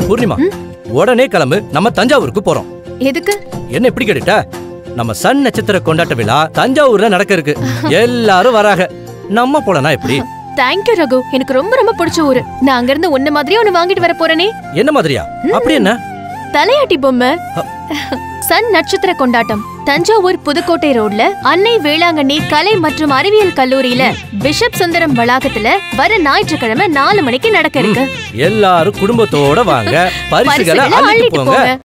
பூர்ணிமா உடனே கிளம்பு நம்ம தஞ்சாவூருக்கு போறோம் எதுக்கு என்ன இப்படி கேட்டுட்ட நம்ம சன் நட்சத்திர கொண்டாட்ட விழா தஞ்சாவூர்ல நடக்க இருக்கு எல்லாரும் வராங்க நம்ம போலனா எப்படி தேங்க்யூ ரகு எனக்கு ரொம்ப ரொம்ப பிடிச்ச ஊரு நான் அங்க இருந்து உன்ன மாதிரியே ஒன்னு வாங்கிட்டு வர போறேனே என்ன மாதிரியா அப்படி என்ன தலையாட்டி பொம்மை சன் நட்சத்திர கொண்டாட்டம் தஞ்சாவூர் புதுக்கோட்டை ரோட்ல அன்னை வேளாங்கண்ணி கலை மற்றும் அறிவியல் கல்லூரியில பிஷப் சுந்தரம் வளாகத்துல வர ஞாயிற்றுக்கிழமை நாலு மணிக்கு நடக்க இருக்கு எல்லாரும் குடும்பத்தோட வாங்க பரிசுகளை பரிசுகளை அள்ளிட்டு அள்ளிட்டு போங்க போங்க